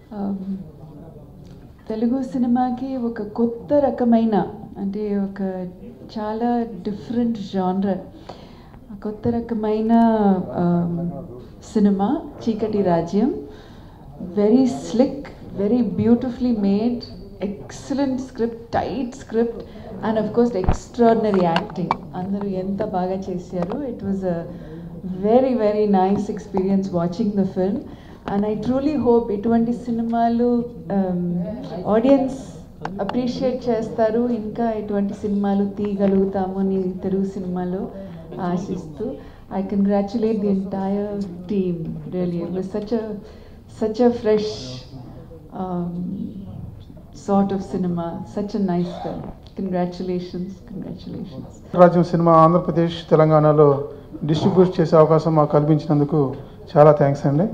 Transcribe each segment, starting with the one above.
Um, Telugu సినిమాకి ఒక కొత్త రకమైన అంటే ఒక చాలా డిఫరెంట్ జానర్ కొత్త రకమైన um, cinema Cheekati Rajyam very slick very beautifully made excellent script tight script and of course extraordinary acting అందరూ ఎంత బాగా చేశారు it was a very very nice experience watching the film and I truly hope ఇటువంటి సినిమాలు audience appreciate చేస్తారు ఇంకా ఇటువంటి సినిమాలు తీయగలుగుతాము అని తెలుగు సినిమాలో ఆశిస్తూ I congratulate the entire team really it was such a such a fresh sort of cinema, such a nice film. Congratulations, congratulations. Rajyam cinema Andhra Pradesh తెలంగాణలో డిస్ట్రిబ్యూట్ చేసే అవకాశం మాకు కల్పించినందుకు చాలా థ్యాంక్స్ అండి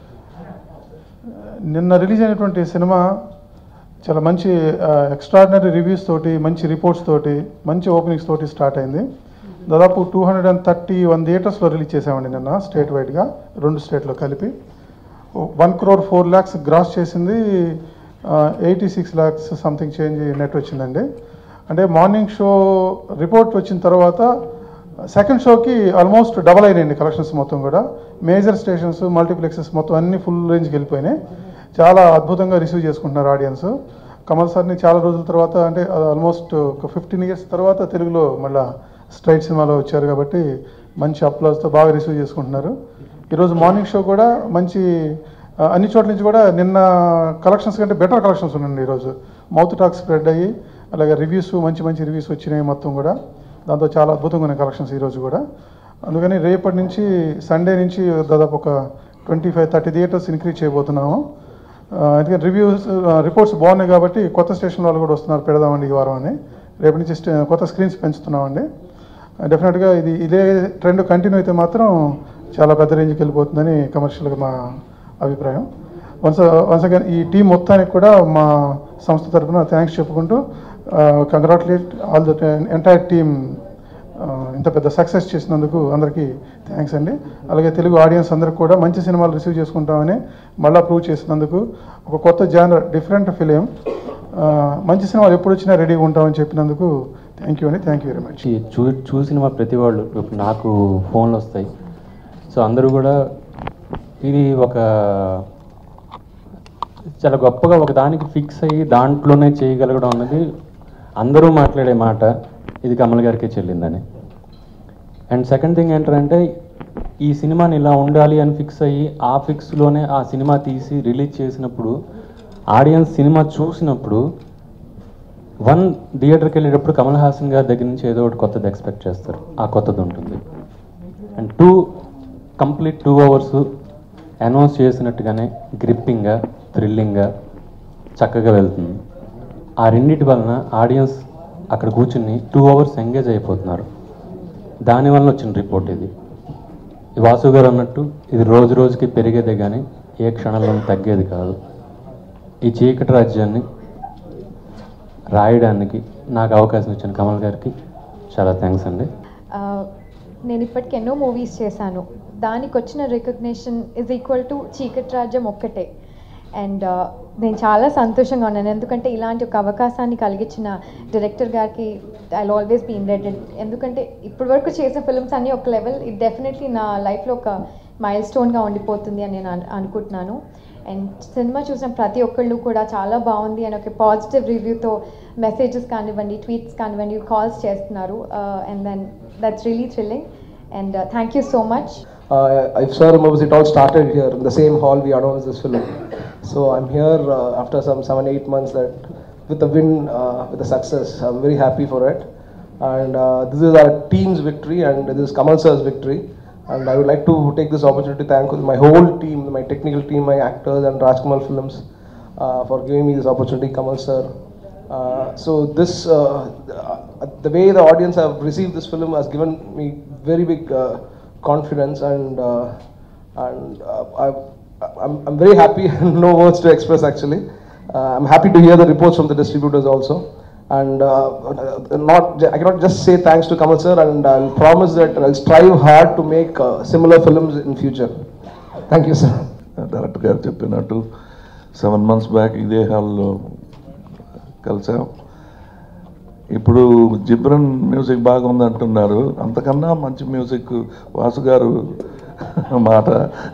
నిన్న రిలీజ్ అయినటువంటి సినిమా చాలా మంచి ఎక్స్ట్రాడినరీ రివ్యూస్ తోటి మంచి రిపోర్ట్స్ తోటి మంచి ఓపెనింగ్స్ తోటి స్టార్ట్ అయింది దాదాపు two hundred and thirty one థియేటర్స్లో రిలీజ్ చేసామండి నిన్న స్టేట్ వైడ్గా రెండు స్టేట్లో కలిపి one crore four lakhs gross చేసింది eighty six lakhs something change net వచ్చిందండి అంటే మార్నింగ్ షో రిపోర్ట్ వచ్చిన తర్వాత సెకండ్ షోకి ఆల్మోస్ట్ డబల్ అయినాయండి కలెక్షన్స్ మొత్తం కూడా మేజర్ స్టేషన్స్ మల్టీప్లెక్సెస్ మొత్తం అన్ని ఫుల్ రేంజ్కి వెళ్ళిపోయినాయి చాలా అద్భుతంగా రిసీవ్ చేసుకుంటున్నారు ఆడియన్స్ కమల్ సార్ని చాలా రోజుల తర్వాత అంటే ఆల్మోస్ట్ ఒక ఫిఫ్టీన్ ఇయర్స్ తర్వాత తెలుగులో మళ్ళా స్ట్రైట్ సినిమాలో వచ్చారు కాబట్టి మంచి అప్లాస్తో బాగా రిసీవ్ చేసుకుంటున్నారు ఈరోజు మార్నింగ్ షో కూడా మంచి ఆ, అన్ని చోట్ల నుంచి కూడా నిన్న కలెక్షన్స్ కంటే బెటర్ కలెక్షన్స్ ఉన్నాయండి ఈరోజు మౌత్ టాక్ స్ప్రెడ్ అయ్యి అలాగే రివ్యూస్ మంచి మంచి రివ్యూస్ వచ్చినాయి మొత్తం కూడా దాంతో చాలా అద్భుతంగా ఉన్నాయి కలెక్షన్స్ ఈరోజు కూడా అందుకని రేపటి నుంచి సండే నుంచి దాదాపు ఒక twenty five thirty theatres increase చేయబోతున్నాము ఆ, ఎందుకంటే రివ్యూస్ రిపోర్ట్స్ బాగున్నాయి కాబట్టి కొత్త స్టేషన్ వాళ్ళు కూడా వస్తున్నారు పెడదామండి ఈ వారం అని రేపటి నుంచి స్టే- కొత్త స్క్రీన్స్ పెంచుతున్నామండి డెఫినెట్గా ఇది ఇదే ట్రెండ్ కంటిన్యూ అయితే మాత్రం చాలా పెద్ద రేంజ్కి వెళ్ళిపోతుందని కమర్షియల్గా మా అభిప్రాయం వన్స్ వన్స్ అగైన్ ఈ టీం మొత్తానికి కూడా మా సంస్థ తరఫున థ్యాంక్స్ చెప్పుకుంటూ congratulate all the entire team ఇంత పెద్ద సక్సెస్ చేసినందుకు అందరికీ థ్యాంక్స్ అండి అలాగే తెలుగు ఆడియన్స్ అందరికి కూడా మంచి సినిమాలు రిసీవ్ చేసుకుంటామని మళ్ళీ ప్రూవ్ చేసినందుకు ఒక కొత్త జానర్ డిఫరెంట్ ఫిలిం మంచి సినిమాలు ఎప్పుడు వచ్చినా రెడీగా ఉంటామని చెప్పినందుకు థ్యాంక్ యూ అండి థ్యాంక్ యూ వెరీ మచ్ ఈ చూ చూసిన మా ప్రతి వాళ్ళు ఇప్పుడు నాకు ఫోన్లు వస్తాయి సో అందరూ కూడా ఇది ఒక చాలా గొప్పగా ఒక దానికి ఫిక్స్ అయ్యి దాంట్లోనే చేయగలగడం అన్నది అందరూ మాట్లాడే మాట ఇది కమల్ గారికే చెల్లిందని అండ్ సెకండ్ థింగ్ ఏంటంటే ఈ సినిమాని ఇలా ఉండాలి అని ఫిక్స్ అయ్యి ఆ ఫిక్స్లోనే ఆ సినిమా తీసి రిలీజ్ చేసినప్పుడు ఆడియన్స్ సినిమా చూసినప్పుడు వన్ థియేటర్కి వెళ్ళేటప్పుడు కమల్ హాసన్ గారి దగ్గర నుంచి ఏదో ఒకటి కొత్తది ఎక్స్పెక్ట్ చేస్తారు ఆ కొత్తది ఉంటుంది and two complete two hours announce చేసినట్టుగానే గ్రిప్పింగ్గా థ్రిల్లింగ్గా చక్కగా వెళ్తుంది ఆ రెండింటి వలన ఆడియన్స్ అక్కడ కూర్చుని టూ అవర్స్ ఎంగేజ్ అయిపోతున్నారు దానివల్ల వచ్చిన రిపోర్ట్ ఇది ఈ వాసు గారు అన్నట్టు ఇది రోజు రోజుకి పెరిగేదే కానీ ఏ క్షణంలో తగ్గేది కాదు ఈ చీకటి రాజ్యాన్ని రాయడానికి నాకు అవకాశం ఇచ్చిన కమల్ గారికి చాలా థ్యాంక్స్ అండి ఆ, నేను ఇప్పటికి ఎన్నో మూవీస్ చేశాను దానికి వచ్చిన రికగ్నిషన్ ఇస్ ఈక్వల్ టు చీకటి రాజ్యం ఒక్కటే అండ్ నేను చాలా సంతోషంగా ఉన్నాను ఎందుకంటే ఇలాంటి ఒక అవకాశాన్ని కలిగించిన డైరెక్టర్ గారికి ఐ ఆల్వేస్ బీ ఇండెటెడ్ ఎందుకంటే ఇప్పటి వరకు చేసిన ఫిల్మ్స్ అన్నీ ఒక లెవెల్ ఇది డెఫినెట్లీ నా లైఫ్లో ఒక మైల్ స్టోన్గా ఉండిపోతుంది అని నేను అను- అనుకుంటున్నాను అండ్ సినిమా చూసిన ప్రతి ఒక్కళ్ళు కూడా చాలా బాగుంది అని ఒక పాజిటివ్ రివ్యూతో మెసేజెస్ కానివ్వండి ట్వీట్స్ కానివ్వండి కాల్స్ చేస్తున్నారు and then that's really thrilling and thank you so much Uh, if sir remembers, it all started here in the same hall we announced this film. So I'm here uh, after some seven, eight months that with the win, uh, with the success, I'm very happy for it. And uh, this is our team's victory and this is Kamal sir's victory. And I would like to take this opportunity to thank my whole team, my technical team, my actors and Rajkamal Films uh, for giving me this opportunity, Kamal sir. Uh, so this, uh, the way the audience have received this film has given me very big uh, confidence and uh, and uh, I, I'm, I'm very happy no words to express actually uh, I'm happy to hear the reports from the distributors also and uh, not I cannot just say thanks to Kamal sir and I'll promise that I'll strive hard to make uh, similar films in future thank you sir director గారు చెప్పినట్టు seven months back ఇదే హాల్లో కలిసాం ఇప్పుడు Ghibran music బాగుంది అంటున్నారు అంతకన్నా మంచి మ్యూజిక్ వాసు గారు మాట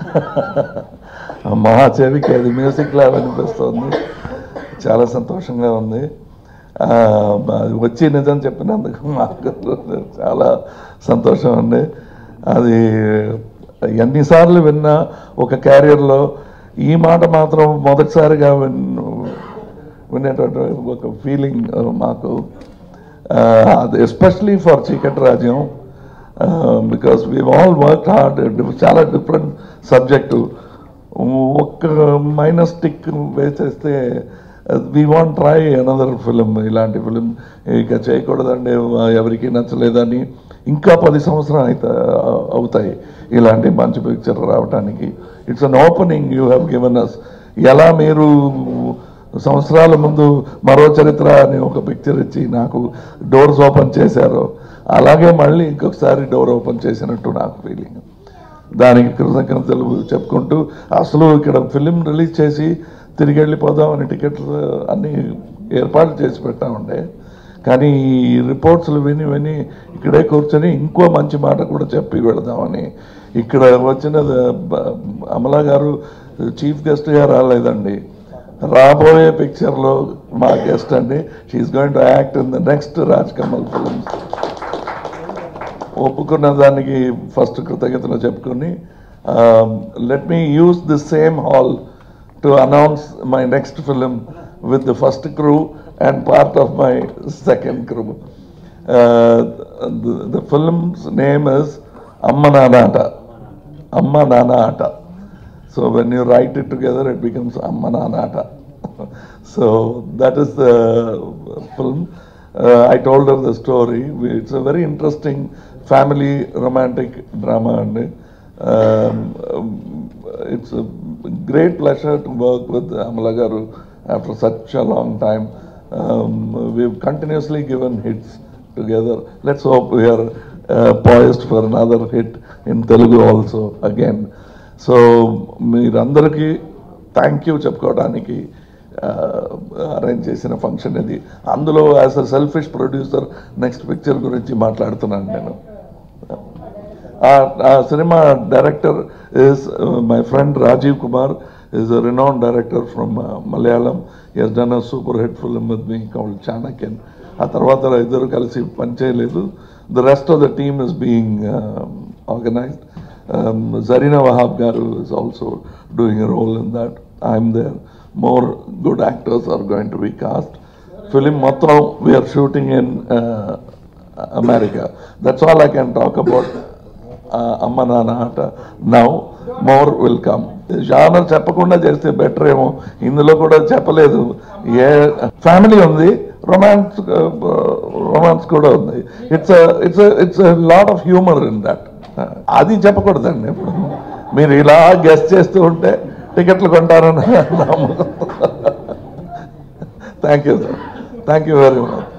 మా చెవికి అది మ్యూజిక్లా వినిపిస్తుంది చాలా సంతోషంగా ఉంది ఆ, అది వచ్చి నిజం చెప్పినందుకు మాకు చాలా సంతోషం అండి అది ఎన్నిసార్లు విన్నా ఒక క్యారియర్లో ఈ మాట మాత్రం మొదటిసారిగా విన్ వినేటటువంటి ఒక ఫీలింగ్ మాకు especially for Cheekati Rajyam because we all work hard చాలా డిఫరెంట్ సబ్జెక్టు ఒక్క మైనస్ టిక్ వేసేస్తే we want try another film ఇలాంటి ఫిలిం ఇక చేయకూడదండి ఎవరికి నచ్చలేదని ఇంకా పది సంవత్సరం అయితే అవుతాయి ఇలాంటి మంచి పిక్చర్ రావడానికి it's an opening you have given us ఎలా మీరు సంవత్సరాల ముందు మరో చరిత్ర అని ఒక పిక్చర్ ఇచ్చి నాకు డోర్స్ ఓపెన్ చేశారో అలాగే మళ్ళీ ఇంకొకసారి డోర్ ఓపెన్ చేసినట్టు నాకు ఫీలింగ్ దానికి కృతజ్ఞతలు చెప్పుకుంటూ అసలు ఇక్కడ ఫిలిం రిలీజ్ చేసి తిరిగి వెళ్ళిపోదామని టికెట్లు అన్నీ ఏర్పాట్లు చేసి పెట్టామండే కానీ ఈ రిపోర్ట్స్లు విని విని ఇక్కడే కూర్చొని ఇంకో మంచి మాట కూడా చెప్పి వెళదామని ఇక్కడ వచ్చిన బ- అమలా గారు చీఫ్ గెస్ట్గా రాలేదండి రాబోయే పిక్చర్లో మా గెస్ట్ అండి she's going to act in the next Raj Kamal films ఒప్పుకున్న దానికి ఫస్ట్ కృతజ్ఞతలు చెప్పుకొని let me use the same hall to announce my next film with the first crew and part of my second crew the film's name is Amma Nanna Aata Amma Nanna Aata so when you write it together it becomes Amma Nanna Aata so that is the film uh, I told her the story. We- It's a very interesting family romantic drama, and um, um, it's a great pleasure to work with Amala Garu after such a long time. Um, we've continuously given hits together. Let's hope we are uh, poised for another hit in Telugu also again. So మీరందరికీ thank you చెప్పుకోవడానికి arrange చేసిన function ఇది అందులో as a selfish producer next picture గురించి మాట్లాడుతున్నాను నేను ఆ సినిమా director is my friend Rajeev Kumar is a renowned director from Malayalam has done a super hit film with me called Chanakyan ఆ తర్వాత ఇద్దరు కలిసి పనిచేయలేదు the rest of the team is being organised Zarina Wahab Garu is also doing a role in that. I'm there. More good actors are going to be cast. Film Matram, we are shooting in uh, America. That's all I can talk about. Uh, Amma Nanna Aata now more will come genre చెప్పకుండా చేస్తే better ఏమో ఇందులో కూడా చెప్పలేదు ఏ family ఉంది romance romance కూడా ఉంది it's it's it's lot of humour in that అది చెప్పకూడదండి ఇప్పుడు మీరు ఇలా గెస్ట్ చేస్తూ ఉంటే టికెట్లు కొంటారని నమ్మకం thank you sir thank you very much